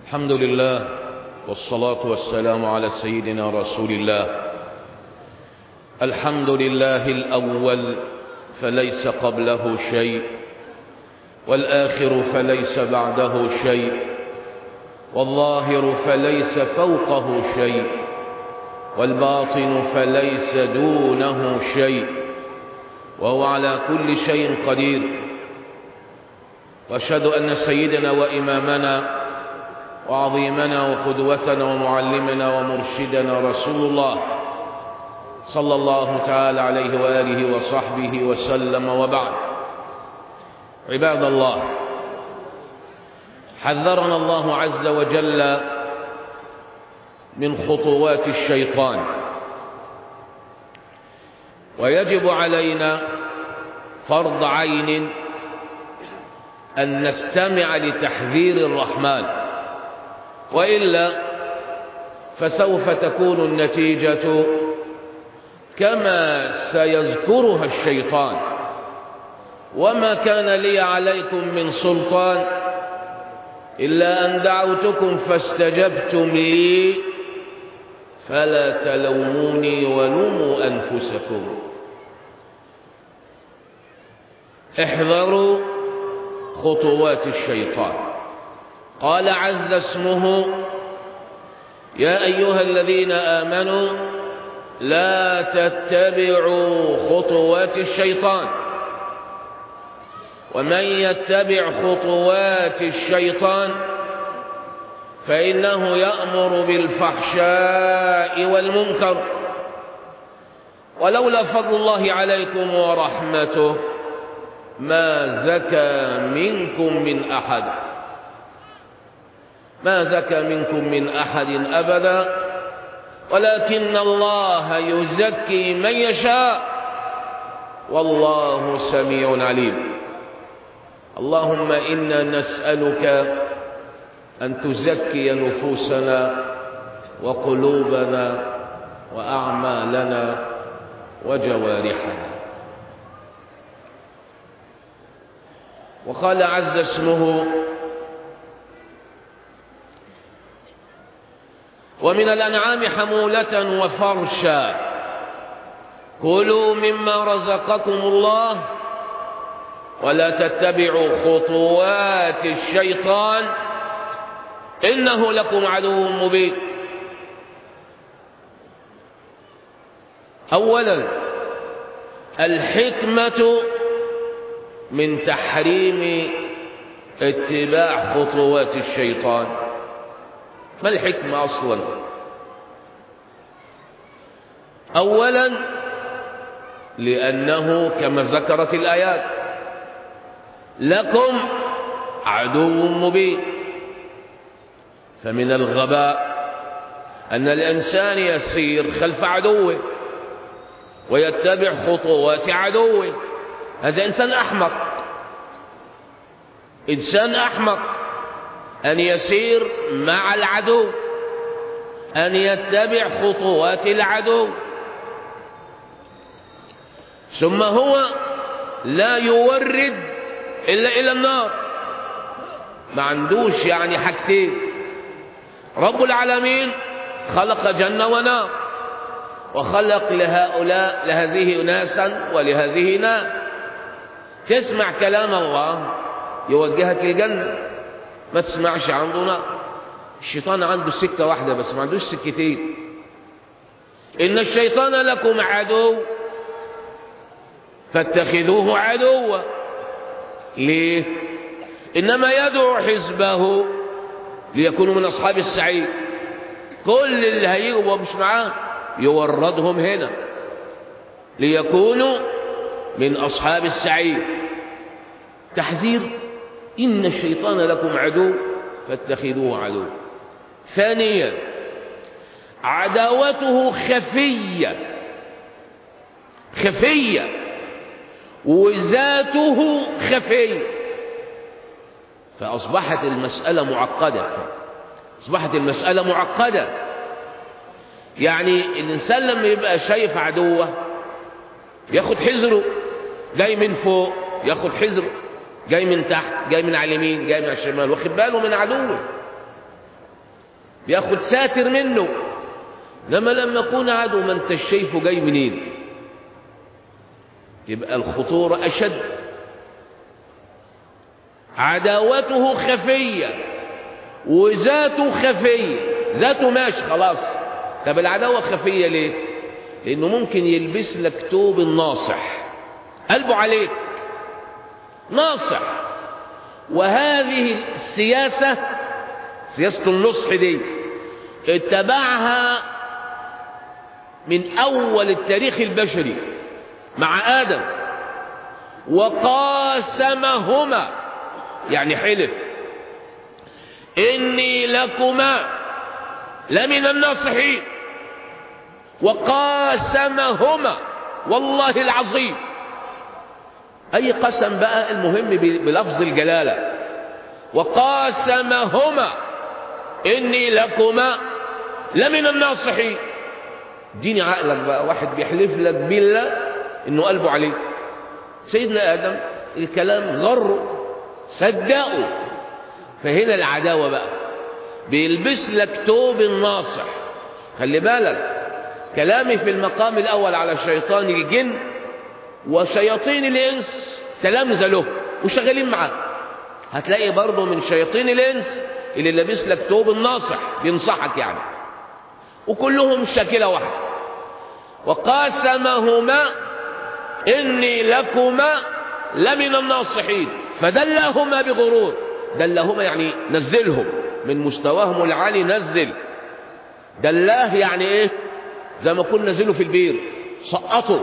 الحمد لله والصلاة والسلام على سيدنا رسول الله الحمد لله الأول فليس قبله شيء والآخر فليس بعده شيء والظاهر فليس فوقه شيء والباطن فليس دونه شيء وهو على كل شيء قدير واشهد أن سيدنا وإمامنا وعظيمنا وقدوتنا ومعلمنا ومرشدنا رسول الله صلى الله تعالى عليه وآله وصحبه وسلم وبعد عباد الله حذرنا الله عز وجل من خطوات الشيطان ويجب علينا فرض عين أن نستمع لتحذير الرحمن وإلا فسوف تكون النتيجة كما سيذكرها الشيطان وما كان لي عليكم من سلطان إلا أن دعوتكم فاستجبتم لي فلا تلوموني ولوموا أنفسكم احذروا خطوات الشيطان قال عز اسمه يا أيها الذين آمنوا لا تتبعوا خطوات الشيطان ومن يتبع خطوات الشيطان فإنه يأمر بالفحشاء والمنكر ولولا فضل الله عليكم ورحمته ما زكى منكم من أحد ما زكى منكم من أحد أبدا ولكن الله يزكي من يشاء والله سميع عليم اللهم إنا نسألك أن تزكي نفوسنا وقلوبنا وأعمالنا وجوارحنا وقال عز اسمه ومن الأنعام حمولة وفرشا كلوا مما رزقكم الله ولا تتبعوا خطوات الشيطان إنه لكم عدو مبين أولا الحكمة من تحريم اتباع خطوات الشيطان ما الحكمة أصلا أولا لأنه كما ذكرت الآيات لكم عدو مبين فمن الغباء أن الإنسان يسير خلف عدوه ويتبع خطوات عدوه هذا إنسان أحمق إنسان أحمق أن يسير مع العدو أن يتبع خطوات العدو ثم هو لا يورد إلا إلى النار ما عندوش يعني حاجتين رب العالمين خلق جنة ونار وخلق لهؤلاء لهذه ناسا ولهذه ناس تسمع كلام الله يوجهك الجنة ما تسمعش عنده نار الشيطان عنده سكة واحدة بس ما عندوش سكتين إن الشيطان لكم عدو فاتخذوه عدوا ليه إنما يدعو حزبه ليكونوا من أصحاب السعيد كل اللي هيجوا مش معاه يوردهم هنا ليكونوا من أصحاب السعيد تحذير إن الشيطان لكم عدو فاتخذوه عدو ثانيا عداوته خفية خفية وذاته خفية فأصبحت المسألة معقدة أصبحت المسألة معقدة يعني الإنسان لما يبقى شايف عدوه ياخد حذره جاي من فوق ياخد حذره جاي من تحت جاي من على اليمين جاي من على الشمال واخد باله من عدوه بياخد ساتر منه لما لما يكون عدو ما انت شايفه جاي منين يبقى الخطورة أشد عداوته خفية وذاته خفية ذاته ماشي خلاص طب العداوة خفية ليه لأنه ممكن يلبس لك توب الناصح قلبه عليك ناصح وهذه السياسة سياسة النصح دي اتبعها من أول التاريخ البشري مع آدم وقاسمهما يعني حلف إني لكما لمن الناصحين وقاسمهما والله العظيم أي قسم بقى المهم بلفظ الجلالة وقاسمهما إني لكما لمن الناصحين ديني عقلك بقى واحد بيحلف لك بالله إنه قلبه عليك سيدنا آدم الكلام غره صدقوا فهنا العداوة بقى بيلبس لك توب الناصح خلي بالك كلامي في المقام الأول على شيطان الجن وشياطين الإنس تلامذة له وشغالين معاه هتلاقي برضه من شياطين الإنس اللي لابس لك توب الناصح بينصحك يعني وكلهم شاكلة واحدة وقاسمهما إني لكما لمن الناصحين فدلهما بغرور دلهما يعني نزلهم من مستواهم العالي نزل دلاه يعني ايه زي ما كنا نزلوا في البير سقطوا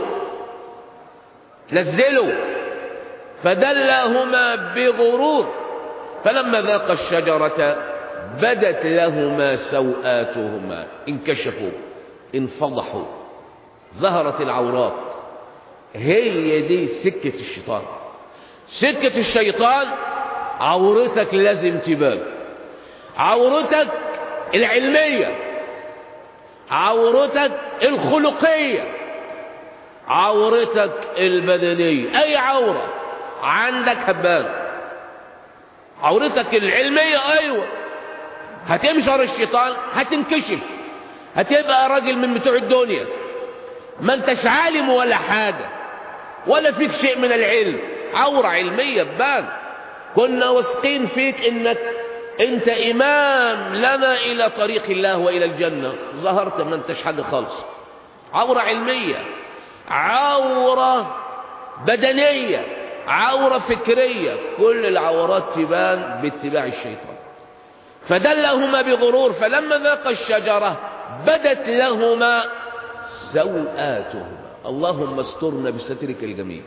نزلوا فدلهما بغرور فلما ذاق الشجرة بدت لهما سوآتهما انكشفوا انفضحوا ظهرت العورات هي دي سكة الشيطان سكة الشيطان عورتك لازم تبان عورتك العلمية عورتك الخلقية عورتك البدنية أي عورة عندك هبان عورتك العلمية أيوة هتمشر الشيطان هتنكشف هتبقى راجل من بتوع الدنيا ما انتش عالم ولا حاجة ولا فيك شيء من العلم عورة علمية بان كنا واثقين فيك انك انت امام لنا الى طريق الله والى الجنة ظهرت ما انتش حاجة خالص عورة علمية عورة بدنية عورة فكرية كل العورات تبان باتباع الشيطان فدلهما بغرور فلما ذاق الشجرة بدت لهما سوآتهما اللهم استرنا بسترك الجميل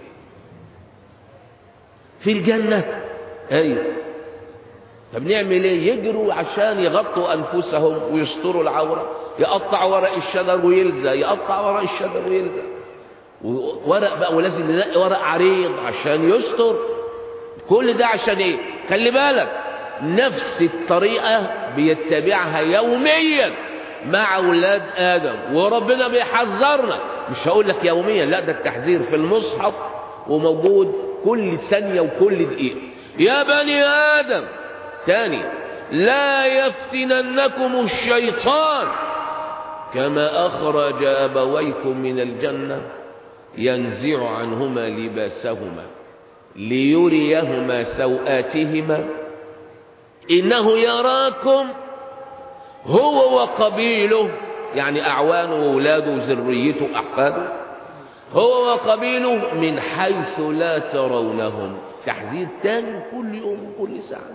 في الجنة ايوه طب نعمل ايه يجروا عشان يغطوا انفسهم ويستروا العورة يقطع ورق الشجر ويلزق يقطع ورق الشجر ويلزق ورق بقى ولازم نلاقي ورق عريض عشان يستر كل ده عشان ايه خلي بالك نفس الطريقة بيتبعها يوميا مع أولاد آدم وربنا بيحذرنا مش هقول لك يوميا لا ده التحذير في المصحف وموجود كل ثانية وكل دقيقة يا بني آدم تاني لا يفتننكم الشيطان كما أخرج أبويكم من الجنة ينزع عنهما لباسهما ليريهما سوآتهما إنه يراكم هو وقبيله يعني أعوانه وولاده وذريته وأحفاده هو وقبيله من حيث لا ترونهم تحذير تاني كل يوم وكل ساعة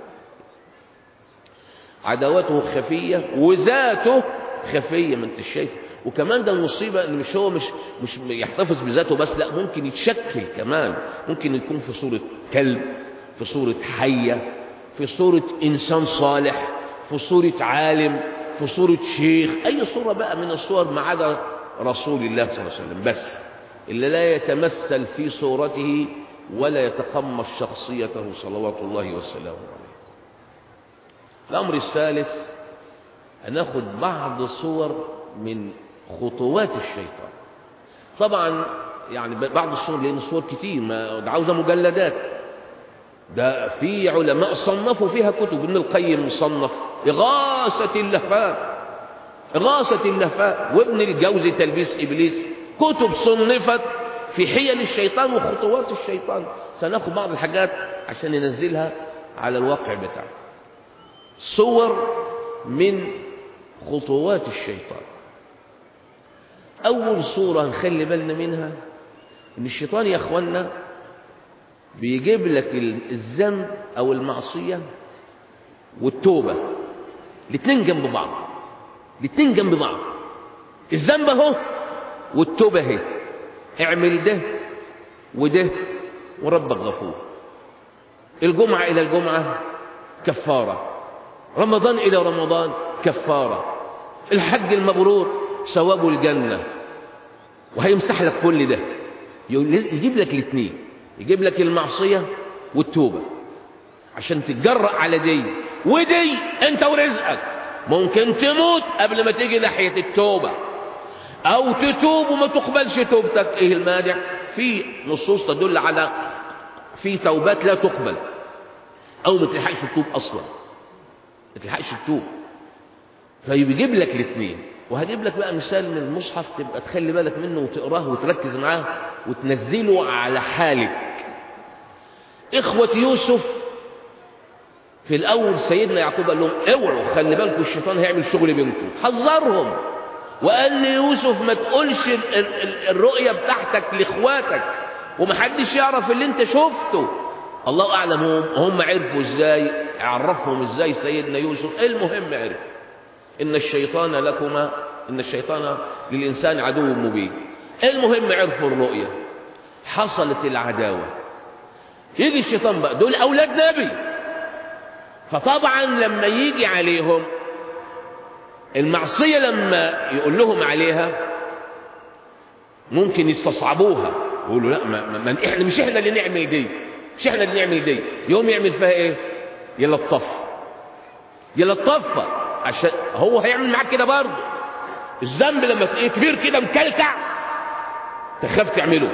عداوته خفية وذاته خفية ما انت شايف وكمان ده المصيبة ان مش هو مش مش يحتفظ بذاته بس لا ممكن يتشكل كمان ممكن يكون في صورة كلب في صورة حية في صورة إنسان صالح في صورة عالم في صورة شيخ أي صورة بقى من الصور ما عدا رسول الله صلى الله عليه وسلم بس اللي لا يتمثل في صورته ولا يتقمص شخصيته صلوات الله وسلامه عليه الأمر الثالث هناخد بعض صور من خطوات الشيطان طبعا يعني بعض الصور لأن الصور كتير ما ده عاوزة مجلدات ده في علماء صنفوا فيها كتب ابن القيم صنف إغاثة اللهفان غاصة اللهفاء وابن الجوزي تلبيس إبليس كتب صنفت في حيل الشيطان وخطوات الشيطان سناخد بعض الحاجات عشان ننزلها على الواقع بتاعنا صور من خطوات الشيطان أول صورة نخلي بالنا منها إن الشيطان يا أخوانا بيجيب لك الذنب أو المعصية والتوبة الاتنين جنب بعض الاتنين جنب بعض الذنب اهو والتوبة اهي اعمل ده وده وربك غفور الجمعة إلى الجمعة كفارة رمضان إلى رمضان كفارة الحج المبرور ثواب الجنة وهيمسح لك كل ده يجيب لك الاثنين يجيب لك المعصية والتوبة عشان تتجرأ على دي ودي انت ورزقك ممكن تموت قبل ما تيجي ناحية التوبة او تتوب وما تقبلش توبتك ايه المانع في نصوص تدل على في توبات لا تقبل او ما تلحقش تتوب اصلا ما تلحقش تتوب فيجيب لك الاثنين وهجيب لك بقى مثال من المصحف تبقى تخلي بالك منه وتقراه وتركز معاه وتنزله على حالك إخوة يوسف في الأول سيدنا يعقوب قال لهم اوعوا خلي بالكم الشيطان هيعمل شغل بينكم حذرهم وقال ليوسف ما تقولش الرؤية بتاعتك لإخواتك ومحدش يعرف اللي انت شفته الله أعلم هم, هم عرفوا ازاي عرفهم ازاي سيدنا يوسف المهم عرف إن الشيطان لكما إن الشيطان للإنسان عدو مبين المهم عرفوا الرؤية حصلت العداوة يجي الشيطان بقى دول أولاد نبي فطبعا لما يجي عليهم المعصية لما يقول لهم عليها ممكن يستصعبوها يقولوا لا ما, ما, ما احنا مش احنا اللي نعمل دي مش احنا اللي نعمل دي يوم يعمل فيها ايه يلطف يلطفها عشان هو هيعمل معاك كده برضه الذنب لما تلاقيه كبير كده مكلكع تخاف تعمله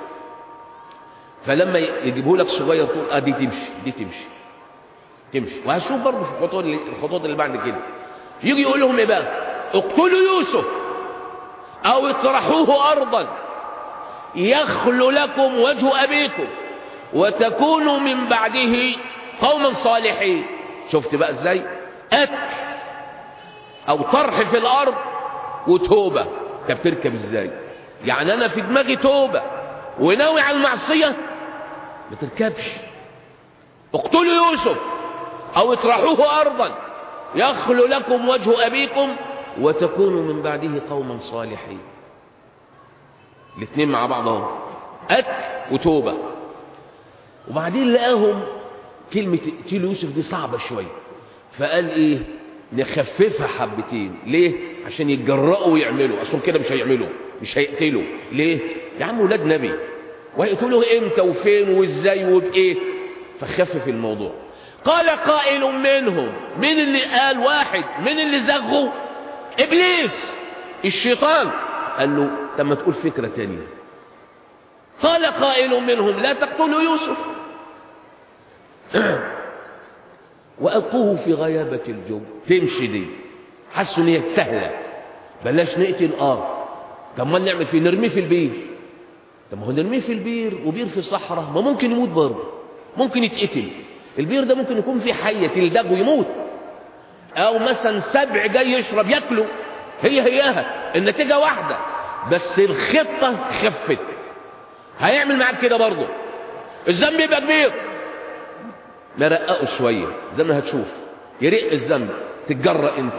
فلما يجيبه لك صغير تقول اه دي تمشي دي تمشي تمشي وهشوف برضه في الخطوات اللي الخطوات اللي بعد كده يجي يقول لهم ايه بقى اقتلوا يوسف او اطرحوه ارضا يخلو لكم وجه ابيكم وتكونوا من بعده قوما صالحين شفت بقى ازاي قتل او طرح في الارض وتوبه انت بتركب ازاي يعني انا في دماغي توبه وناوي على المعصيه ما تركبش اقتلوا يوسف او اطرحوه ارضا يخلو لكم وجه ابيكم وتكونوا من بعده قوما صالحين الاثنين مع بعضهم قتل وتوبه وبعدين لقاهم كلمه اقتلوا يوسف دي صعبه شويه فقال ايه نخففها حبتين ليه عشان يتجرأوا ويعملوا اصل كده مش هيعملوا مش هيقتلوا ليه يا عم ولاد نبي وهيقتلوا امتى وفين وازاي وبايه فخفف الموضوع قال قائل منهم مين اللي قال واحد مين اللي زغوا ابليس الشيطان قال له طب ما تقول فكره تانية قال قائل منهم لا تقتلوا يوسف وألقوه في غيابة الجب تمشي دي حسوا ان هي سهلة بلاش نقتل اه طب ما نعمل فيه نرميه في البير طب ما هو نرميه في البير وبير في الصحراء ما ممكن يموت برضه ممكن يتقتل البير ده ممكن يكون فيه حية تلدغ ويموت او مثلا سبع جاي يشرب ياكله هي هياها النتيجة واحدة بس الخطة خفت هيعمل معاك كده برضه الذنب يبقى كبير نرققه شوية زي ما هتشوف يرق الذنب تتجرأ انت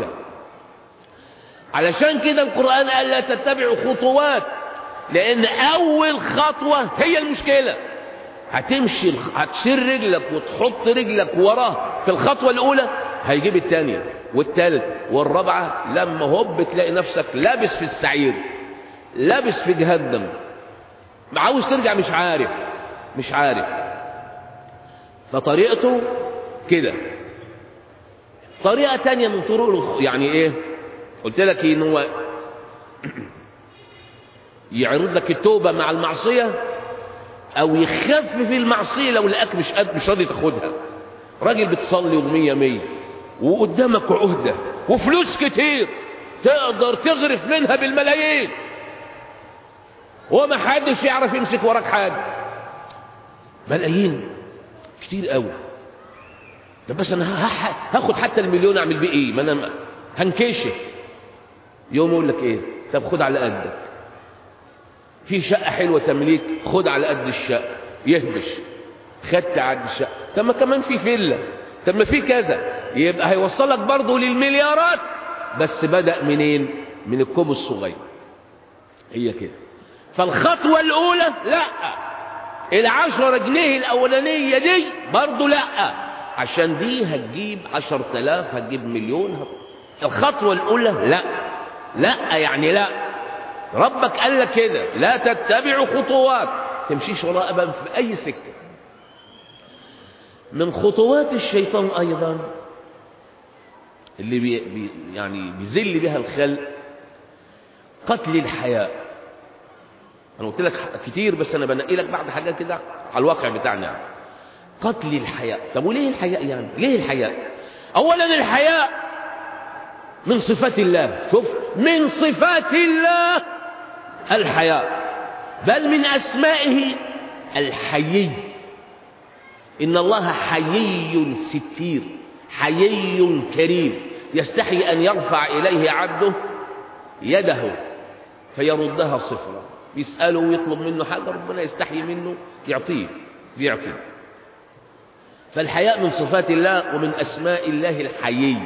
علشان كده القرآن قال لا تتبعوا خطوات لان اول خطوة هي المشكلة هتمشي هتشير رجلك وتحط رجلك وراه في الخطوة الاولى هيجيب الثانية والثالث والرابعة لما هوب تلاقي نفسك لابس في السعير لابس في جهنم عاوز ترجع مش عارف مش عارف فطريقته كده طريقة تانية من طرق يعني ايه قلت لك ان هو يعرض لك التوبة مع المعصية او يخفف المعصية لو لقاك مش قد مش راضي تاخدها راجل بتصلي ومية مية وقدامك عهدة وفلوس كتير تقدر تغرف منها بالملايين وما حدش يعرف يمسك وراك حاجة ملايين كتير قوي ده بس انا هاخد حتى المليون اعمل بيه ايه ما انا هنكشف يوم يقول لك ايه طب خد على قدك في شقة حلوة تمليك خد على قد الشقة يهبش خدت على الشقة طب ما كمان في فيلا طب ما في كذا يبقى هيوصلك برضه للمليارات بس بدأ منين من الكوم الصغير هي كده فالخطوة الأولى لا العشرة جنيه الأولانية دي برضه لا عشان دي هتجيب عشر تلاف هتجيب مليون الخطوة الأولى لا لا يعني لا ربك قال لك كده لا تتبعوا خطوات تمشيش وراء أبدا في أي سكة من خطوات الشيطان أيضا اللي بي بي يعني بيذل بها الخلق قتل الحياء أنا قلت لك كتير بس أنا بنقي لك بعض حاجات كده على الواقع بتاعنا يعني. قتل الحياء طب وليه الحياء يعني ليه الحياء أولا الحياء من صفات الله شوف من صفات الله الحياء بل من أسمائه الحيي إن الله حيي ستير حيي كريم يستحي أن يرفع إليه عبده يده فيردها صفرا يسأله ويطلب منه حاجة ربنا يستحي منه يعطيه بيعطيه فالحياء من صفات الله ومن أسماء الله الحيي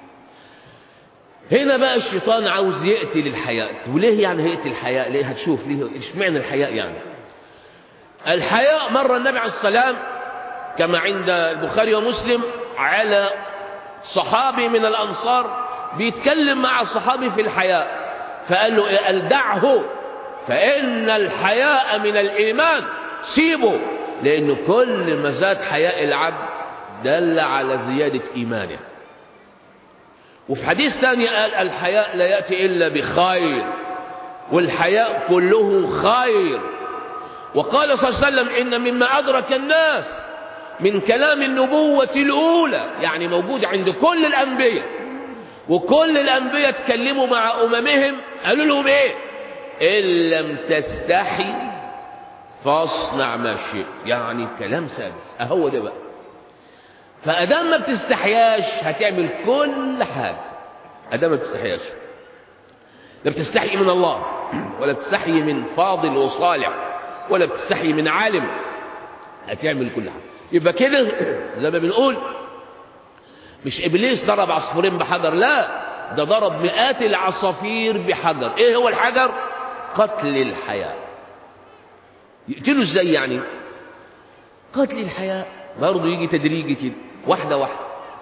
هنا بقى الشيطان عاوز يقتل الحياء وليه يعني هيقتل الحياء ليه هتشوف ليه ايش معنى الحياء يعني الحياء مر النبي عليه السلام كما عند البخاري ومسلم على صحابي من الأنصار بيتكلم مع الصحابي في الحياء فقال له الدعه فإن الحياء من الإيمان سيبه لأن كل ما زاد حياء العبد دل على زيادة إيمانه وفي حديث ثاني قال الحياء لا يأتي إلا بخير والحياء كله خير وقال صلى الله عليه وسلم إن مما أدرك الناس من كلام النبوة الأولى يعني موجود عند كل الأنبياء وكل الأنبياء تكلموا مع أممهم قالوا لهم إيه إن لم تستحي فاصنع ما شئت يعني كلام ثابت أهو ده بقى فأدام ما بتستحياش هتعمل كل حاجة أدام ما بتستحياش لا بتستحي من الله ولا بتستحي من فاضل وصالح ولا بتستحي من عالم هتعمل كل حاجة يبقى كده زي ما بنقول مش إبليس ضرب عصفورين بحجر لا ده ضرب مئات العصافير بحجر إيه هو الحجر قتل الحياة يقتلوا إزاي يعني قتل الحياة برضه يجي تدريجي كده واحدة واحدة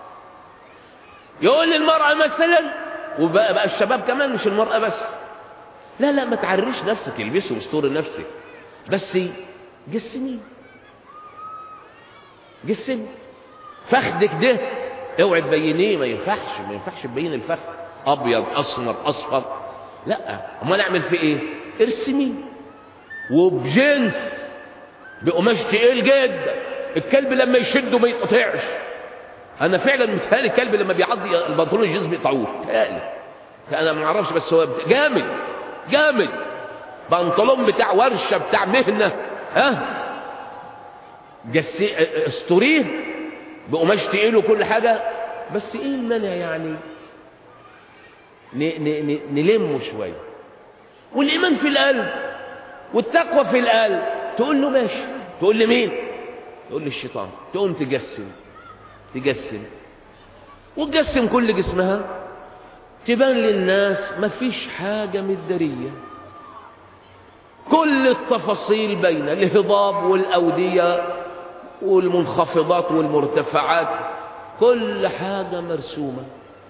يقول للمرأة مثلا وبقى بقى الشباب كمان مش المرأة بس لا لا ما تعريش نفسك البسي واستور نفسك بس جسمي جسم فخدك ده اوعي تبينيه ما ينفعش ما ينفعش تبين الفخذ ابيض اسمر اصفر لا امال اعمل فيه ايه ارسمي وبجنس بقماش تقيل جدا الكلب لما يشده ما يتقطعش انا فعلا متهيألي الكلب لما بيعضي البنطلون الجينز بيقطعوه متهيألي انا ما اعرفش بس هو جامد جامد بنطلون بتاع ورشه بتاع مهنه ها جسي استوريه بقماش تقيل وكل حاجه بس ايه المانع يعني ن... ن... ن... نلمه شويه والايمان في القلب والتقوى في القلب تقول له ماشي تقول لي مين تقول لي الشيطان تقوم تجسم تجسم وتجسم كل جسمها تبان للناس مفيش حاجة مدارية كل التفاصيل بين الهضاب والأودية والمنخفضات والمرتفعات كل حاجة مرسومة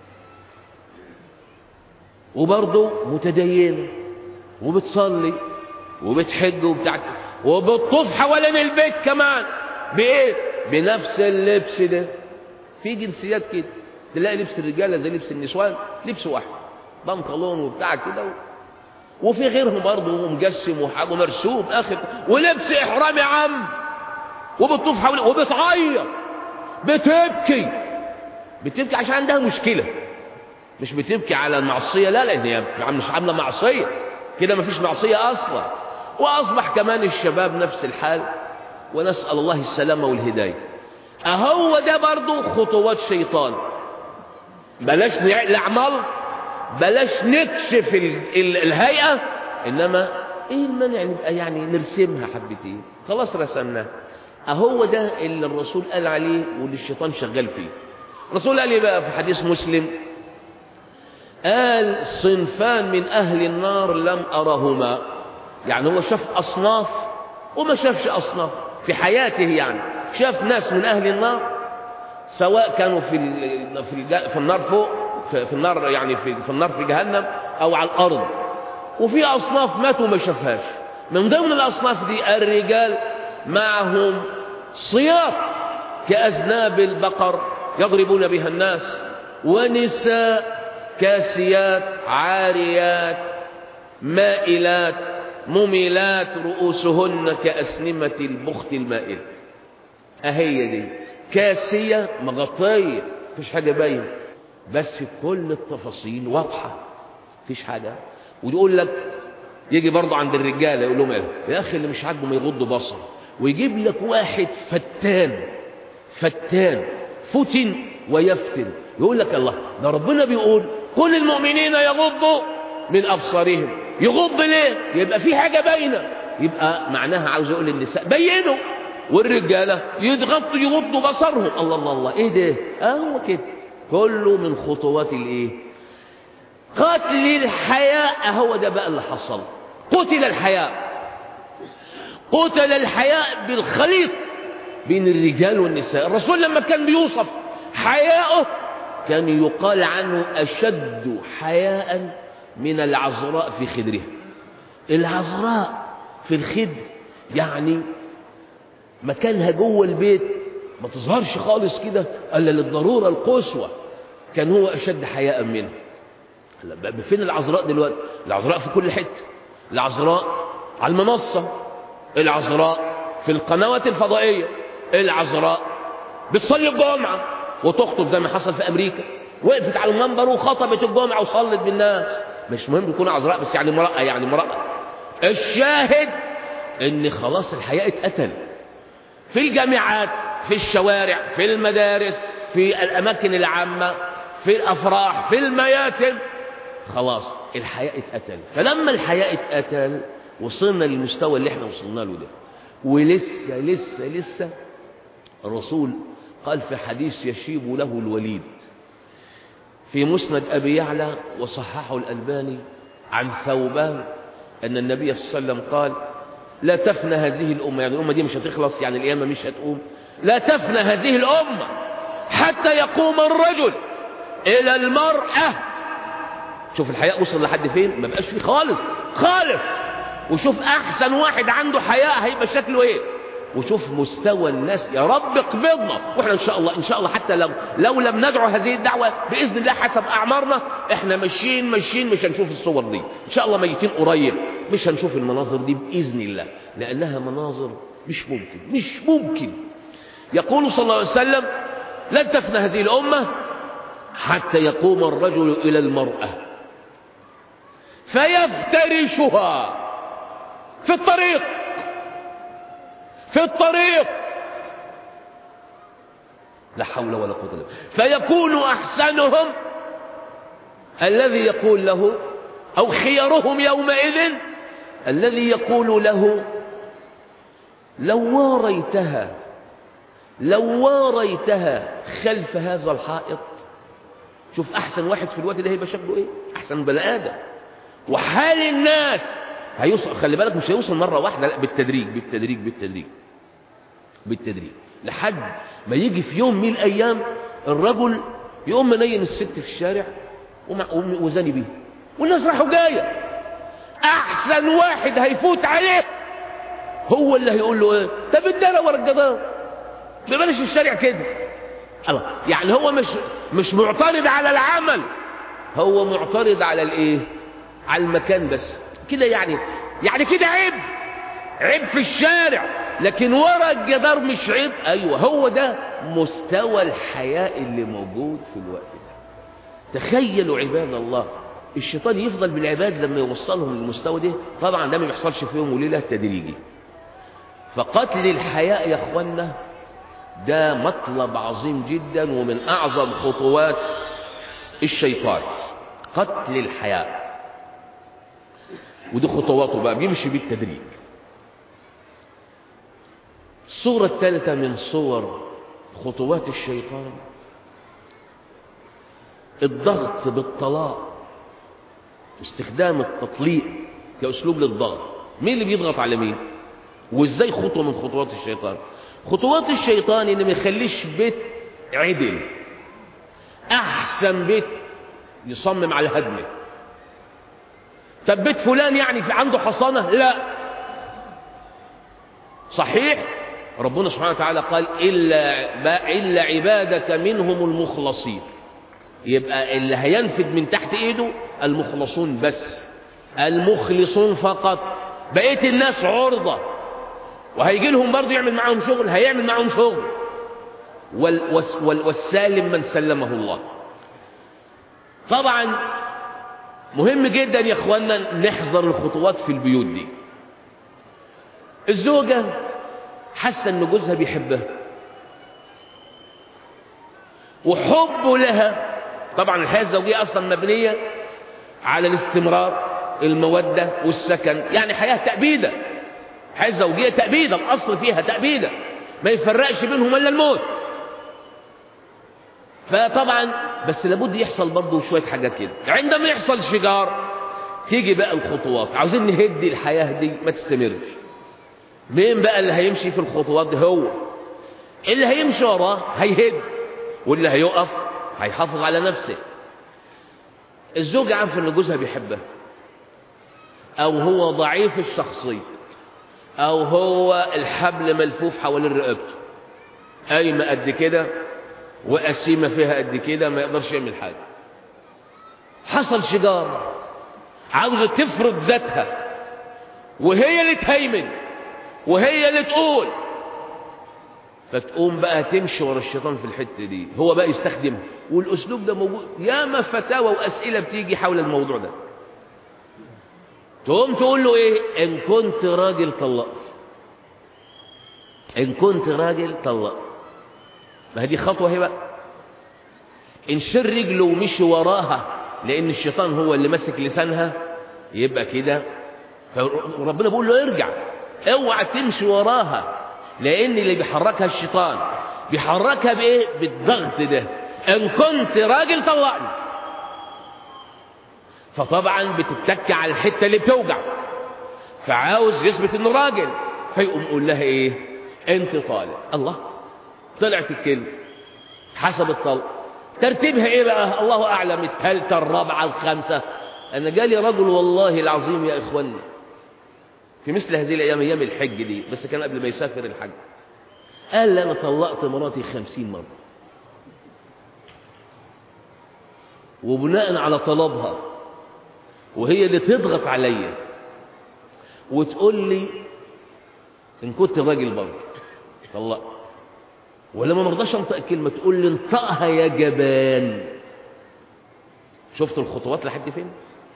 وبرضه متدينة وبتصلي وبتحج وبتاعت وبتطوف حوالين البيت كمان بإيه؟ بنفس اللبس ده في جنسيات كده تلاقي لبس الرجالة زي لبس النسوان لبس واحد بنطلون وبتاع كده و... وفي غيرهم برضه مجسم وحاجه مرسوم اخر ولبس احرام يا عم وبتطوف حوالين وبتعيط بتبكي بتبكي عشان عندها مشكله مش بتبكي على المعصية لا لأن هي مش عاملة معصية كده مفيش معصية أصلا وأصبح كمان الشباب نفس الحال ونسأل الله السلامة والهداية أهو ده برضو خطوات شيطان بلاش الأعمال بلاش نكشف ال ال الهيئة إنما إيه المانع نبقى يعني نرسمها حبتين خلاص رسمناها أهو ده اللي الرسول قال عليه واللي الشيطان شغال فيه الرسول قال ايه بقى في حديث مسلم قال صنفان من أهل النار لم أرهما يعني هو شاف أصناف وما شافش أصناف في حياته يعني شاف ناس من أهل النار سواء كانوا في في في النار فوق في النار يعني في في النار في جهنم أو على الأرض وفي أصناف ماتوا ما شافهاش من ضمن الأصناف دي الرجال معهم صياط كأذناب البقر يضربون بها الناس ونساء كاسيات عاريات مائلات مميلات رؤوسهن كأسنمة البخت المائل أهي دي كاسية مغطية مفيش حاجة باينة بس كل التفاصيل واضحة مفيش حاجة ويقول لك يجي برضه عند الرجاله يقول لهم يا اخي اللي مش عاجبه ما يغض بصره ويجيب لك واحد فتان فتان فتن ويفتن يقول لك الله ده ربنا بيقول كل المؤمنين يغضوا من ابصارهم يغض ليه يبقى في حاجه باينه يبقى معناها عاوز يقول للنساء بينوا والرجاله يضغطوا يغضوا بصرهم الله الله الله ايه ده اه هو كده كله من خطوات الايه قتل الحياء هو ده بقى اللي حصل قتل الحياء قتل الحياء بالخليط بين الرجال والنساء الرسول لما كان بيوصف حياءه كان يقال عنه أشد حياء من العذراء في خدرها العذراء في الخدر يعني مكانها جوه البيت ما تظهرش خالص كده الا للضروره القصوى كان هو اشد حياء منه هلا فين العذراء دلوقتي العذراء في كل حته العذراء على المنصه العذراء في القنوات الفضائيه العذراء بتصلي الجمعه وتخطب زي ما حصل في امريكا وقفت على المنبر وخطبت الجمعه وصلت بالناس مش مهم تكون عذراء بس يعني امراه يعني امراه الشاهد ان خلاص الحياء اتقتل في الجامعات في الشوارع في المدارس في الاماكن العامه في الافراح في المياتم خلاص الحياء اتقتل فلما الحياء اتقتل وصلنا للمستوى اللي احنا وصلنا له ده ولسه لسه لسه الرسول قال في حديث يشيب له الوليد في مسند أبي يعلى وصححه الألباني عن ثوبان أن النبي صلى الله عليه وسلم قال لا تفنى هذه الأمة يعني الأمة دي مش هتخلص يعني القيامة مش هتقوم لا تفنى هذه الأمة حتى يقوم الرجل إلى المرأة شوف الحياء وصل لحد فين ما بقاش فيه خالص خالص وشوف أحسن واحد عنده حياء هيبقى شكله إيه وشوف مستوى الناس يا رب اقبضنا واحنا ان شاء الله ان شاء الله حتى لو لو لم ندعو هذه الدعوه باذن الله حسب اعمارنا احنا ماشيين ماشيين مش هنشوف الصور دي ان شاء الله ميتين قريب مش هنشوف المناظر دي باذن الله لانها مناظر مش ممكن مش ممكن يقول صلى الله عليه وسلم لن تفنى هذه الامه حتى يقوم الرجل الى المراه فيفترشها في الطريق في الطريق لا حول ولا قوة الا فيكون أحسنهم الذي يقول له أو خيرهم يومئذ الذي يقول له لو واريتها لو واريتها خلف هذا الحائط شوف أحسن واحد في الوقت ده هيبقى شكله إيه أحسن بني آدم وحال الناس هيوصل خلي بالك مش هيوصل مرة واحدة لا بالتدريج بالتدريج بالتدريج بالتدريج لحد ما يجي في يوم من الأيام الرجل يقوم منيم الست في الشارع وزاني بيه والناس راحوا جاية أحسن واحد هيفوت عليه هو اللي هيقول له ايه طب الدار ورا الجدار ببلاش الشارع كده الله يعني هو مش مش معترض على العمل هو معترض على الايه على المكان بس كده يعني يعني كده عيب عيب في الشارع لكن ورا الجدار مش عيب ايوه هو ده مستوى الحياء اللي موجود في الوقت ده تخيلوا عباد الله الشيطان يفضل بالعباد لما يوصلهم للمستوى ده طبعا ده ما بيحصلش في يوم وليله تدريجي فقتل الحياء يا اخوانا ده مطلب عظيم جدا ومن اعظم خطوات الشيطان قتل الحياء ودي خطواته بقى بيمشي بالتدريج الصورة الثالثة من صور خطوات الشيطان الضغط بالطلاق استخدام التطليق كأسلوب للضغط مين اللي بيضغط على مين وازاي خطوة من خطوات الشيطان خطوات الشيطان ان ما يخليش بيت عدل احسن بيت يصمم على هدمه طب بيت فلان يعني في عنده حصانة لا صحيح ربنا سبحانه وتعالى قال إلا, إلا عبادك منهم المخلصين يبقى اللي هينفد من تحت ايده المخلصون بس المخلصون فقط بقية الناس عرضة وهيجي لهم برضه يعمل معاهم شغل هيعمل معاهم شغل وال وال والسالم من سلمه الله طبعا مهم جدا يا اخوانا نحذر الخطوات في البيوت دي الزوجة حاسة ان جوزها بيحبها وحبه لها طبعا الحياة الزوجية اصلا مبنية على الاستمرار المودة والسكن يعني حياة تأبيدة الحياة الزوجية تأبيدة الأصل فيها تأبيدة ما يفرقش بينهم إلا الموت فطبعا بس لابد يحصل برضه شوية حاجات كده عندما يحصل شجار تيجي بقى الخطوات عاوزين نهدي الحياة دي ما تستمرش مين بقى اللي هيمشي في الخطوات دي هو اللي هيمشي وراه هيهد واللي هيقف هيحافظ على نفسه الزوج عارف ان جوزها بيحبها او هو ضعيف الشخصية او هو الحبل ملفوف حوالين رقبته قايمة قد كده وقسيمة فيها قد كده ما يقدرش يعمل حاجة حصل شجار عاوزة تفرض ذاتها وهي اللي تهيمن وهي اللي تقول فتقوم بقى تمشي ورا الشيطان في الحتة دي هو بقى يستخدمها والأسلوب ده موجود ياما فتاوى وأسئلة بتيجي حول الموضوع ده تقوم تقول له ايه ان كنت راجل طلقت ان كنت راجل طلقت ما هذه خطوة هي بقى ان شر رجله ومشي وراها لان الشيطان هو اللي ماسك لسانها يبقى كده فربنا بيقول له ارجع اوعى تمشي وراها لان اللي بيحركها الشيطان بيحركها بايه بالضغط ده ان كنت راجل طلقني فطبعا بتتك على الحته اللي بتوجع فعاوز يثبت انه راجل فيقوم يقول لها ايه انت طالق الله طلعت الكلمه حسب الطلق ترتيبها ايه بقى الله اعلم الثالثه الرابعه الخامسه انا جالي رجل والله العظيم يا اخواني في مثل هذه الايام ايام الحج دي بس كان قبل ما يسافر الحج قال لي انا طلقت مراتي خمسين مره وبناء على طلبها وهي اللي تضغط عليا وتقول لي ان كنت راجل برضه طلق ولما ما رضاش انطق الكلمه تقول لي انطقها يا جبان شفت الخطوات لحد فين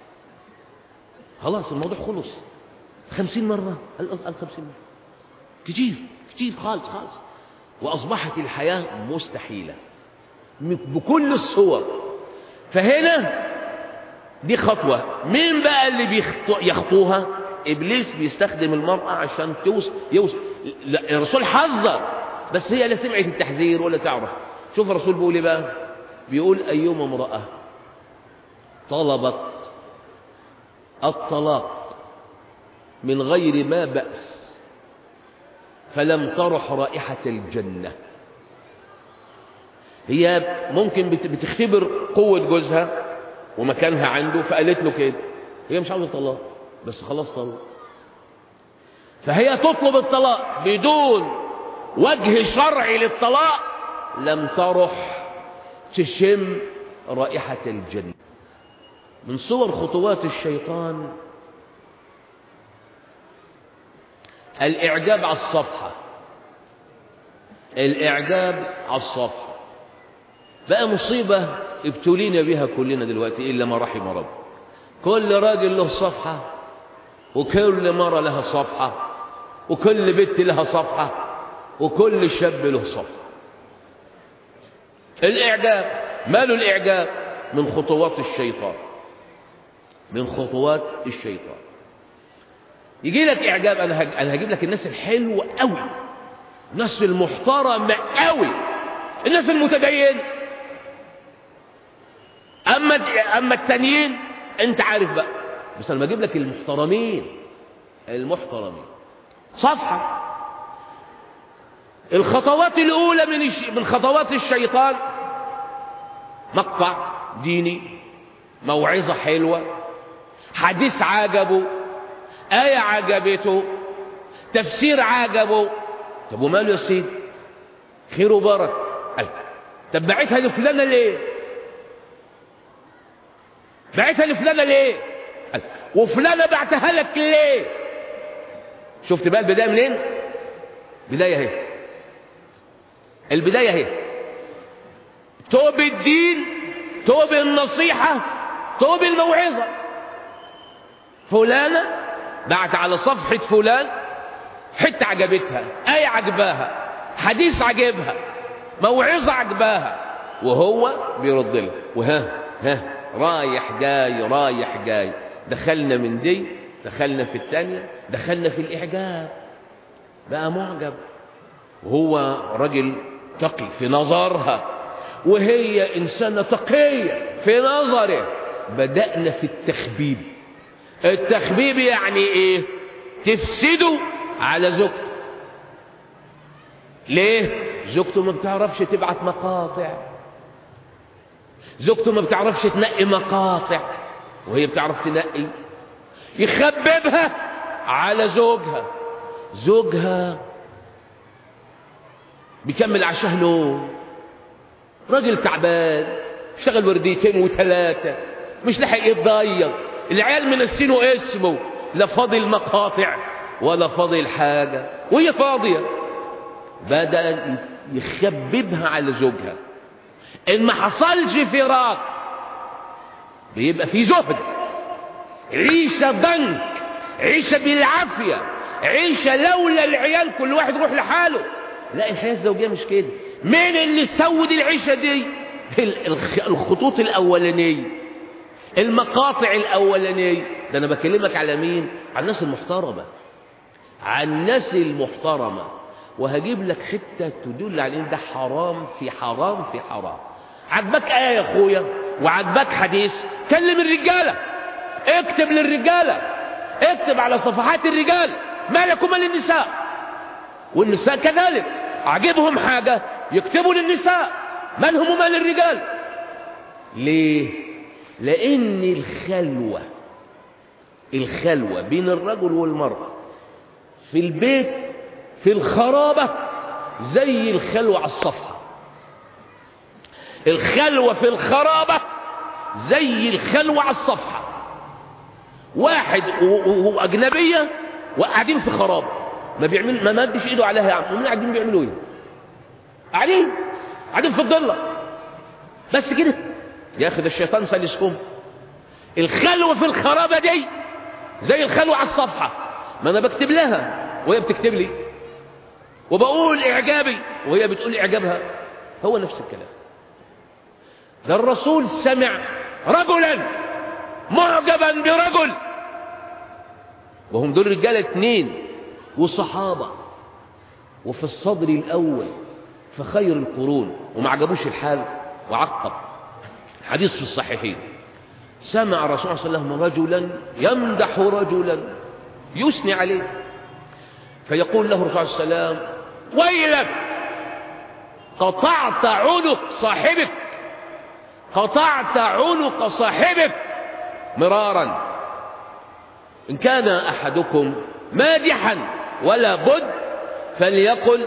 خلاص الموضوع خلص خمسين مرة قال قال خمسين مرة كتير كتير خالص خالص وأصبحت الحياة مستحيلة بكل الصور فهنا دي خطوة مين بقى اللي بيخطو يخطوها إبليس بيستخدم المرأة عشان توصل يوصل الرسول حذر بس هي لا سمعت التحذير ولا تعرف شوف الرسول بيقول ايه بقى بيقول أيما امرأة طلبت الطلاق من غير ما بأس فلم ترح رائحة الجنة هي ممكن بتختبر قوة جوزها ومكانها عنده فقالت له كده هي مش عاوزة طلاق بس خلاص طلاق فهي تطلب الطلاق بدون وجه شرعي للطلاق لم ترح تشم رائحة الجنة من صور خطوات الشيطان الإعجاب على الصفحة الإعجاب على الصفحة بقى مصيبة ابتلينا بها كلنا دلوقتي إلا ما رحم رب كل راجل له صفحة وكل مرة لها صفحة وكل بنت لها صفحة وكل شاب له صفحة الإعجاب ماله الإعجاب من خطوات الشيطان من خطوات الشيطان يجي لك إعجاب أنا هج... أنا هجيب لك الناس الحلوة قوي الناس المحترمة قوي الناس المتدين أما أما التانيين أنت عارف بقى بس أنا بجيب لك المحترمين المحترمين صفحة الخطوات الأولى من الش... من خطوات الشيطان مقطع ديني موعظة حلوة حديث عجبه آية عجبته تفسير عجبه طب وماله يا سيدي خير وبركة قال طب بعتها لفلانة ليه بعتها لفلانة ليه قال وفلانة بعتها لك ليه شفت بقى البداية منين بداية اهي البداية اهي توب الدين توب النصيحة توب الموعظة فلانة بعت على صفحة فلان حتة عجبتها آية عجباها حديث عجبها موعظة عجباها وهو بيرد لها وها ها رايح جاي رايح جاي دخلنا من دي دخلنا في الثانية دخلنا في الإعجاب بقى معجب وهو رجل تقي في نظرها وهي إنسانة تقية في نظره بدأنا في التخبيب التخبيب يعني إيه تفسده على زوجته ليه زوجته ما بتعرفش تبعت مقاطع زوجته ما بتعرفش تنقي مقاطع وهي بتعرف تنقي يخببها على زوجها زوجها بيكمل عشان نوم راجل تعبان اشتغل ورديتين وثلاثة مش لحق يتضيق العيال منسينه اسمه لا فاضل مقاطع ولا فاضل حاجة وهي فاضية بدأ يخببها على زوجها إن ما حصلش فراق بيبقى في زهد عيشة ضنك عيشة بالعافية عيشة لولا العيال كل واحد يروح لحاله لا الحياة الزوجية مش كده مين اللي سود العيشة دي الخطوط الأولانية المقاطع الأولانية ده أنا بكلمك على مين على الناس المحترمة على الناس المحترمة وهجيب لك حتة تدل على ان ده حرام في حرام في حرام عجبك آية يا أخويا وعجبك حديث كلم الرجالة اكتب للرجالة اكتب على صفحات الرجال ما لكم للنساء والنساء كذلك عجبهم حاجة يكتبوا للنساء مالهم ومال الرجال ليه لأن الخلوة الخلوة بين الرجل والمرأة في البيت في الخرابة زي الخلوة على الصفحة الخلوة في الخرابة زي الخلوة على الصفحة واحد وأجنبية وقاعدين في خرابة ما بيعمل ما مدش ايده عليها يا عم ومين قاعدين بيعملوا ايه قاعدين قاعدين في الضلة بس كده يا اخي ده الشيطان سلسكم الخلوة في الخرابة دي زي الخلوة على الصفحة ما انا بكتب لها وهي بتكتب لي وبقول إعجابي وهي بتقول إعجابها هو نفس الكلام ده الرسول سمع رجلا معجبا برجل وهم دول رجالة اتنين وصحابة وفي الصدر الأول في خير القرون وما عجبوش الحال وعقب حديث في الصحيحين سمع رسول الله صلى الله عليه وسلم رجلا يمدح رجلا يثني عليه فيقول له الرسول صلى الله عليه وسلم ويلك قطعت عنق صاحبك قطعت عنق صاحبك مرارا إن كان أحدكم مادحا ولا بد فليقل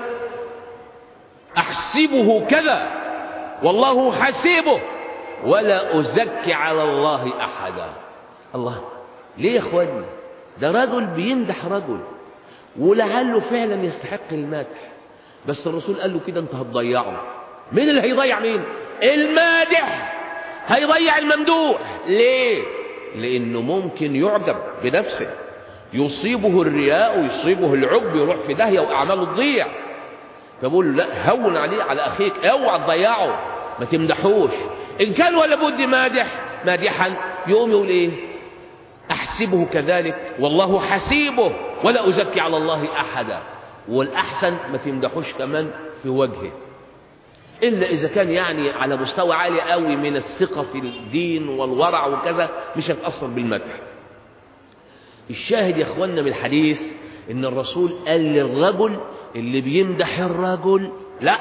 أحسبه كذا والله حسيبه ولا أزكي على الله أحدا الله ليه يا اخواني ده رجل بيمدح رجل ولعله فعلا يستحق المدح بس الرسول قال له كده انت هتضيعه مين اللي هيضيع مين المادح هيضيع الممدوح ليه لانه ممكن يعجب بنفسه يصيبه الرياء ويصيبه العجب يروح في داهيه واعماله تضيع فبقول له لا هون عليه على اخيك اوعى تضيعه ما تمدحوش ان كان ولا بد مادح مادحا يقوم يقول ايه احسبه كذلك والله حسيبه ولا ازكي على الله احدا والاحسن ما تمدحوش كمان في وجهه إلا إذا كان يعني على مستوى عالي قوي من الثقة في الدين والورع وكذا مش هتأثر بالمدح الشاهد يا اخوانا من الحديث ان الرسول قال للرجل اللي بيمدح الرجل لا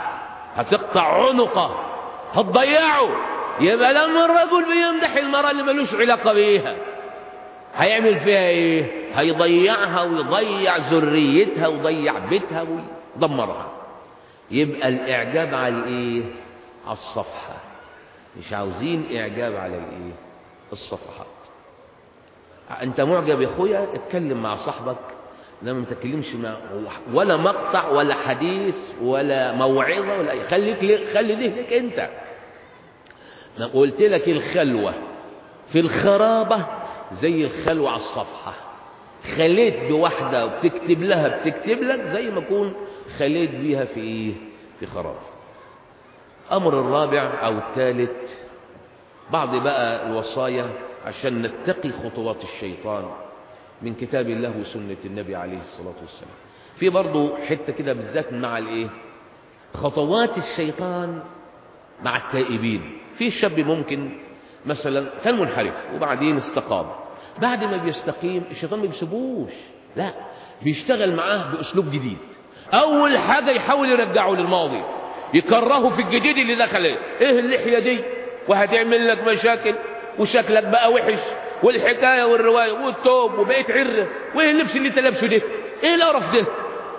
هتقطع عنقه هتضيعه يبقى لما الرجل بيمدح المرأة اللي ملوش علاقة بيها هيعمل فيها ايه هيضيعها ويضيع ذريتها ويضيع بيتها ويدمرها يبقى الاعجاب على الايه على الصفحة مش عاوزين اعجاب على الايه الصفحات انت معجب يا اخويا اتكلم مع صاحبك انما ما تتكلمش مع ولا مقطع ولا حديث ولا موعظه ولا اي خليك لي خلي ذهنك انت انا قلت لك الخلوه في الخرابه زي الخلوه على الصفحه خليت بواحده وبتكتب لها بتكتب لك زي ما اكون خليت بيها في ايه في خراب امر الرابع او الثالث بعض بقى الوصايا عشان نتقي خطوات الشيطان من كتاب الله وسنة النبي عليه الصلاة والسلام في برضو حتة كده بالذات مع الايه خطوات الشيطان مع التائبين في شاب ممكن مثلا كان منحرف وبعدين استقام بعد ما بيستقيم الشيطان ما بيسيبوش لا بيشتغل معاه بأسلوب جديد أول حاجة يحاول يرجعه للماضي يكرهه في الجديد اللي دخل ايه ايه اللحية دي وهتعمل لك مشاكل وشكلك بقى وحش والحكاية والرواية والتوب وبقيت عرة وايه اللبس اللي انت لابسه ده ايه القرف ده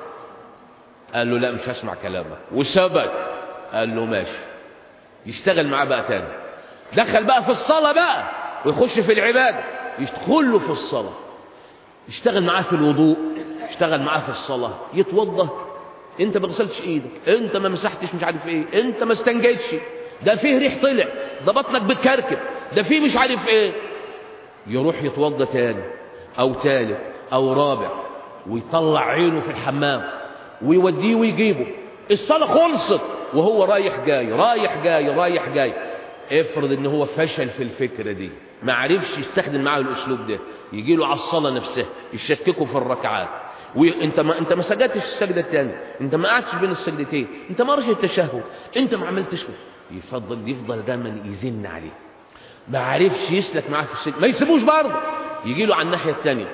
قال له لا مش هسمع كلامك وثبت قال له ماشي يشتغل معاه بقى تاني دخل بقى في الصلاة بقى ويخش في العبادة يدخل له في الصلاة يشتغل معاه في الوضوء يشتغل معاه في الصلاة يتوضى انت ما غسلتش ايدك انت ما مسحتش مش عارف ايه انت ما استنجيتش ده فيه ريح طلع ده بطنك بتكركب ده فيه مش عارف ايه يروح يتوضى تاني او تالت او رابع ويطلع عينه في الحمام ويوديه ويجيبه الصلاة خلصت وهو رايح جاي رايح جاي رايح جاي افرض ان هو فشل في الفكرة دي ما عرفش يستخدم معاه الاسلوب ده يجي له على الصلاة نفسها يشككه في الركعات وانت ما انت ما سجدتش السجدة الثانية انت ما قعدتش بين السجدتين انت ما رجعت التشهد انت ما عملتش يفضل يفضل دايما يزن عليه ما عرفش يسلك معاه في السجن ما يسيبوش برضه يجي له على الناحية الثانية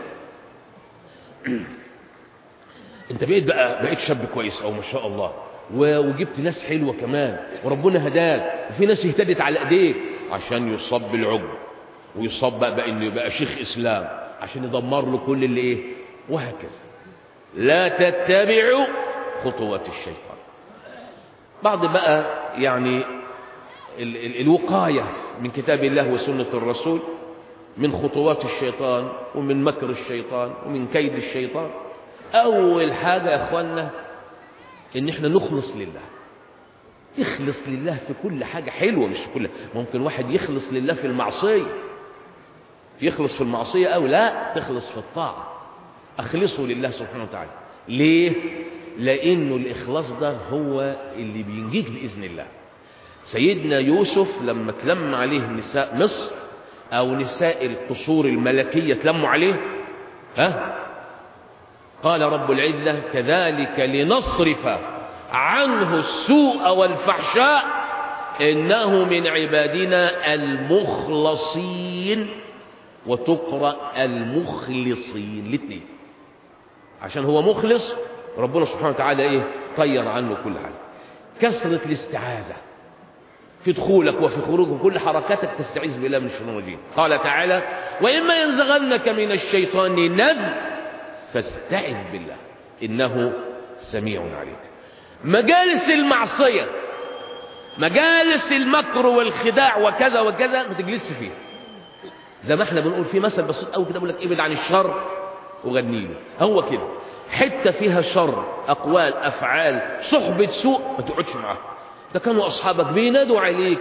انت بقيت بقى بقيت شاب كويس او ما شاء الله وجبت ناس حلوة كمان وربنا هداك وفي ناس اهتدت على ايديك عشان يصاب بالعجب ويصاب بقى, بقى انه يبقى شيخ اسلام عشان يدمر له كل اللي ايه وهكذا لا تتبعوا خطوات الشيطان بعض بقى يعني ال ال الوقاية من كتاب الله وسنة الرسول من خطوات الشيطان ومن مكر الشيطان ومن كيد الشيطان أول حاجة يا أخوانا إن إحنا نخلص لله اخلص لله في كل حاجة حلوة مش في كل ممكن واحد يخلص لله في المعصية يخلص في المعصية أو لا تخلص في الطاعة أخلصوا لله سبحانه وتعالى ليه؟ لأنه الإخلاص ده هو اللي بينجيك بإذن الله سيدنا يوسف لما تلم عليه نساء مصر أو نساء القصور الملكية تلموا عليه ها قال رب العزة كذلك لنصرف عنه السوء والفحشاء إنه من عبادنا المخلصين وتقرأ المخلصين الاثنين عشان هو مخلص ربنا سبحانه وتعالى ايه طير عنه كل حاجة كثرة الاستعاذة في دخولك وفي خروجك وكل حركاتك تستعيذ بالله من الشيطان الرجيم قال تعالى وإما ينزغنك من الشيطان نزغ فاستعذ بالله إنه سميع عليم مجالس المعصية مجالس المكر والخداع وكذا وكذا ما تجلسش فيها زي ما احنا بنقول في مثل بسيط قوي كده بيقول لك ابعد عن الشر وغني له هو كده حته فيها شر اقوال افعال صحبه سوء ما تقعدش معاها ده كانوا اصحابك بينادوا عليك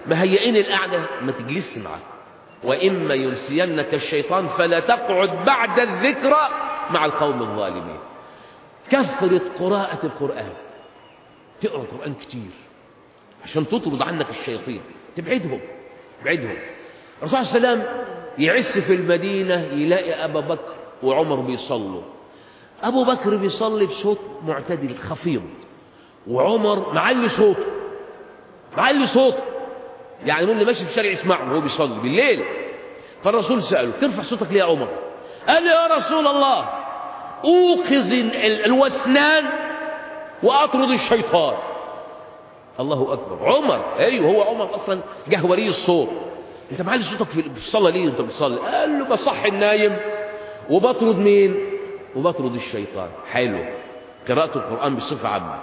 مهيئين القعدة ما تجلس معاه وإما ينسينك الشيطان فلا تقعد بعد الذكرى مع القوم الظالمين كثرة قراءة القرآن تقرأ القرآن كتير عشان تطرد عنك الشياطين تبعدهم تبعدهم الرسول صلى الله عليه وسلم يعس في المدينة يلاقي أبا بكر وعمر بيصلوا أبو بكر بيصلي بصوت معتدل خفيض وعمر معلي صوته معلي صوته يعني من اللي ماشي في الشارع يسمعه وهو بيصلي بالليل فالرسول سأله ترفع صوتك ليه يا عمر قال له يا رسول الله أوقظ الوسنان وأطرد الشيطان الله أكبر عمر أيوه هو عمر أصلا جهوري الصوت أنت معلي صوتك في الصلاة ليه أنت بتصلي قال له بصح النايم وبطرد مين وبطرد الشيطان حلو قراءة القرآن بصفة عامة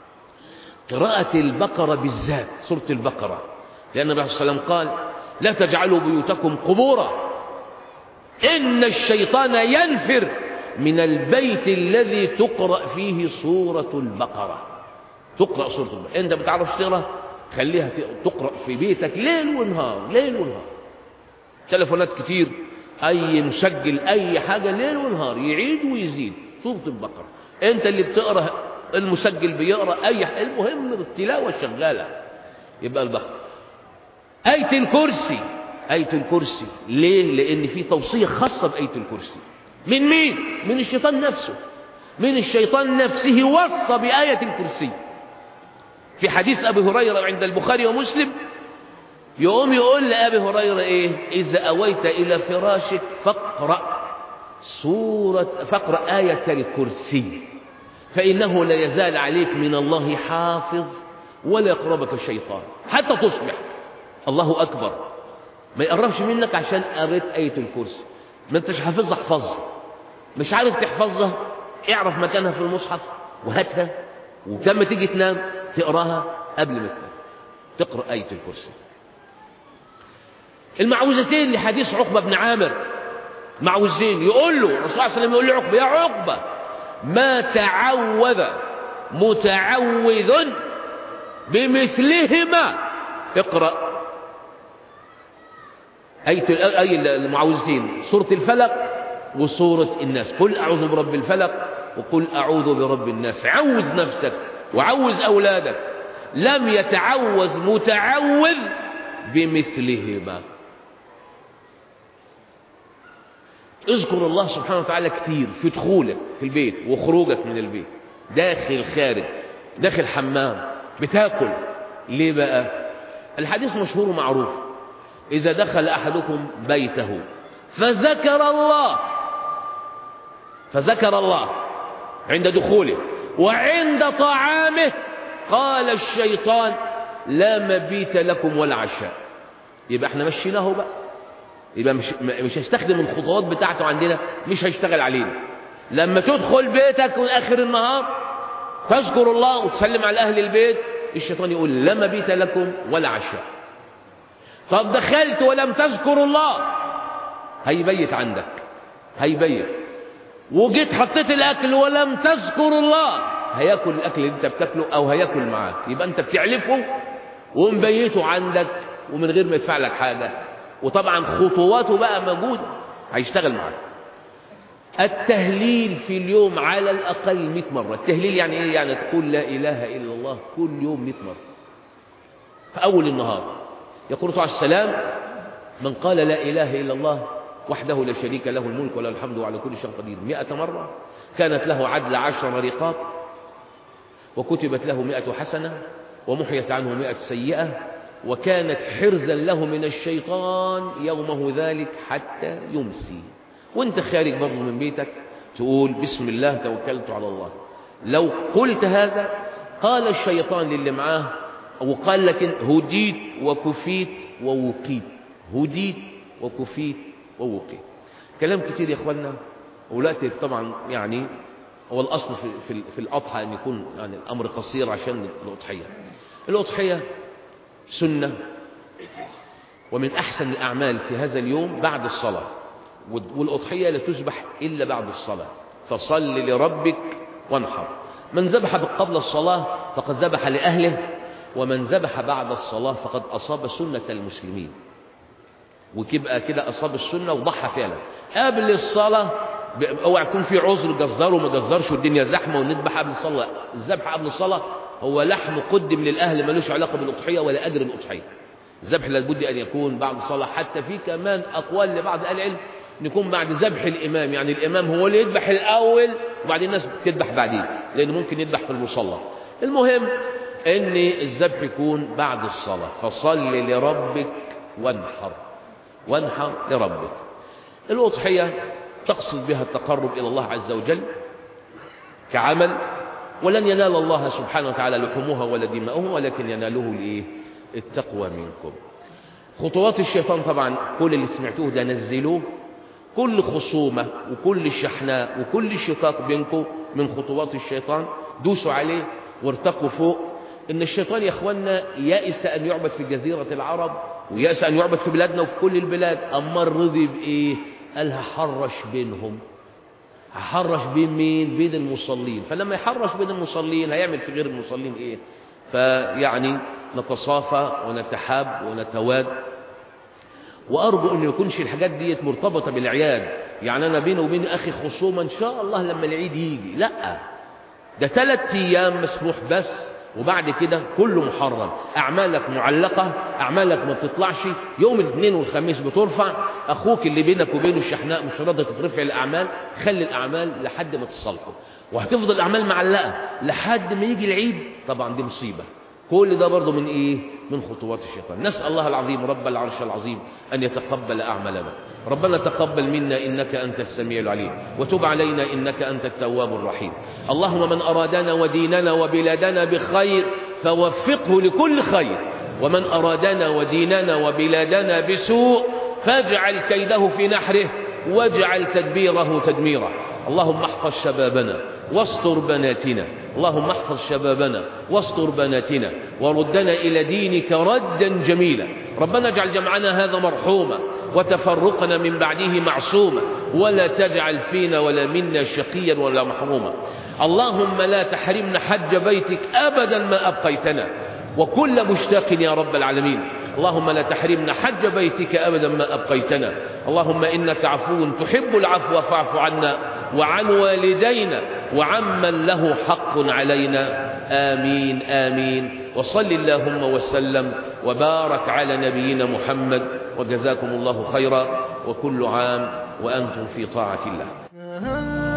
قراءة البقرة بالذات سورة البقرة لأن النبي صلى الله عليه وسلم قال لا تجعلوا بيوتكم قبورا إن الشيطان ينفر من البيت الذي تقرأ فيه سورة البقرة تقرأ سورة البقرة أنت بتعرفش تقرأ خليها تقرأ في بيتك ليل ونهار ليل ونهار تلفونات كتير أي مسجل أي حاجة ليل ونهار يعيد ويزيد سورة البقرة أنت اللي بتقرأ المسجل بيقرأ أي حاجة المهم التلاوة شغالة يبقى البقرة آية الكرسي آية الكرسي ليه؟ لأن في توصية خاصة بآية الكرسي من مين؟ من الشيطان نفسه من الشيطان نفسه وصى بآية الكرسي في حديث أبي هريرة عند البخاري ومسلم يقوم يقول لأبي هريرة إيه إذا أويت إلى فراشك فاقرأ سورة فاقرأ آية الكرسي فإنه لا يزال عليك من الله حافظ ولا يقربك الشيطان حتى تصبح الله أكبر ما يقربش منك عشان قريت آية الكرسي ما انتش حافظها احفظها مش عارف تحفظها اعرف مكانها في المصحف وهاتها ولما تيجي تنام تقراها قبل ما تنام تقرا آية الكرسي المعوذتين لحديث عقبة بن عامر معوذين يقول له الرسول صلى الله عليه وسلم يقول لعقبة يا عقبة ما تعوذ متعوذ بمثلهما اقرأ آية أي المعوذتين سورة الفلق وسورة الناس قل أعوذ برب الفلق وقل أعوذ برب الناس عوذ نفسك وعوذ أولادك لم يتعوذ متعوذ بمثلهما اذكر الله سبحانه وتعالى كتير في دخولك في البيت وخروجك من البيت داخل خارج داخل حمام بتاكل ليه بقى الحديث مشهور ومعروف إذا دخل أحدكم بيته فذكر الله فذكر الله عند دخوله وعند طعامه قال الشيطان لا مبيت لكم ولا عشاء يبقى احنا مشيناه بقى يبقى مش مش هيستخدم الخطوات بتاعته عندنا مش هيشتغل علينا لما تدخل بيتك واخر النهار تذكر الله وتسلم على اهل البيت الشيطان يقول لا مبيت لكم ولا عشاء طب دخلت ولم تذكر الله هيبيت عندك هيبيت وجيت حطيت الاكل ولم تذكر الله هياكل الاكل اللي انت بتاكله او هياكل معاك يبقى انت بتعلفه ومبيته عندك ومن غير ما يدفع لك حاجه وطبعا خطواته بقى موجوده هيشتغل معاك التهليل في اليوم على الاقل 100 مره التهليل يعني ايه يعني تقول لا اله الا الله كل يوم 100 مره في اول النهار يقول عليه السلام من قال لا اله الا الله وحده لا شريك له الملك وله الحمد وعلى كل شيء قدير مئة مرة كانت له عدل عشر رقاب وكتبت له مئة حسنة ومحيت عنه مئة سيئة وكانت حرزا له من الشيطان يومه ذلك حتى يمسي وانت خارج برضه من بيتك تقول بسم الله توكلت على الله لو قلت هذا قال الشيطان للي معاه وقال لك هديت وكفيت ووقيت هديت وكفيت ووقيت كلام كتير يا اخوانا ولاتي طبعا يعني هو الاصل في في, في الاضحى ان يكون يعني الامر قصير عشان الاضحيه الاضحيه سنه ومن احسن الاعمال في هذا اليوم بعد الصلاه والاضحيه لا تذبح الا بعد الصلاه فصل لربك وانحر من ذبح قبل الصلاه فقد ذبح لاهله ومن ذبح بعد الصلاة فقد أصاب سنة المسلمين وكيبقى كده أصاب السنة وضحى فعلا قبل الصلاة ب- اوعى يكون في عذر جزار وما جزرش والدنيا زحمة ونذبح قبل الصلاة الذبح قبل الصلاة هو لحم قدم للأهل ملوش علاقة بالأضحية ولا أجر الأضحية الذبح لابد أن يكون بعد الصلاة حتى في كمان أقوال لبعض أهل العلم أن يكون بعد ذبح الإمام يعني الإمام هو اللي يذبح الأول وبعدين الناس تذبح بعدين لأنه ممكن يذبح في المصلى المهم أن الذبح يكون بعد الصلاة فصل لربك وانحر وانحر لربك الأضحية تقصد بها التقرب إلى الله عز وجل كعمل ولن ينال الله سبحانه وتعالى لحومها ولا دماؤها ولكن يناله الايه التقوى منكم خطوات الشيطان طبعا كل اللي سمعتوه ده نزلوه كل خصومة وكل شحناء وكل شقاق بينكم من خطوات الشيطان دوسوا عليه وارتقوا فوق ان الشيطان يا اخوانا يائس ان يعبد في جزيرة العرب ويأس ان يعبد في بلادنا وفي كل البلاد اما رضي بايه قال هحرش بينهم هحرش بين مين بين المصلين فلما يحرش بين المصلين هيعمل في غير المصلين ايه فيعني نتصافى ونتحاب ونتواد وارجو ان يكونش الحاجات ديت مرتبطه بالعياد يعني انا بيني وبين اخي خصومه ان شاء الله لما العيد يجي لا ده ثلاث ايام مسموح بس وبعد كده كله محرم اعمالك معلقه اعمالك ما بتطلعش يوم الاثنين والخميس بترفع اخوك اللي بينك وبينه الشحناء مش راضي تترفع الاعمال خلي الاعمال لحد ما تصلحوا وهتفضل الاعمال معلقه لحد ما يجي العيد طبعا دي مصيبه كل ده برضه من ايه من خطوات الشيطان نسال الله العظيم رب العرش العظيم ان يتقبل اعمالنا ربنا تقبل منا انك انت السميع العليم وتب علينا انك انت التواب الرحيم اللهم من ارادنا وديننا وبلادنا بخير فوفقه لكل خير ومن ارادنا وديننا وبلادنا بسوء فاجعل كيده في نحره واجعل تدبيره تدميرا اللهم احفظ شبابنا واستر بناتنا اللهم احفظ شبابنا واستر بناتنا وردنا إلى دينك ردا جميلا ربنا اجعل جمعنا هذا مرحوما وتفرقنا من بعده معصوما ولا تجعل فينا ولا منا شقيا ولا محروما اللهم لا تحرمنا حج بيتك أبدا ما أبقيتنا وكل مشتاق يا رب العالمين اللهم لا تحرمنا حج بيتك أبدا ما أبقيتنا اللهم إنك عفو تحب العفو فاعف عنا وعن والدينا وعمن له حق علينا آمين آمين وصل اللهم وسلم وبارك على نبينا محمد وجزاكم الله خيرا وكل عام وأنتم في طاعة الله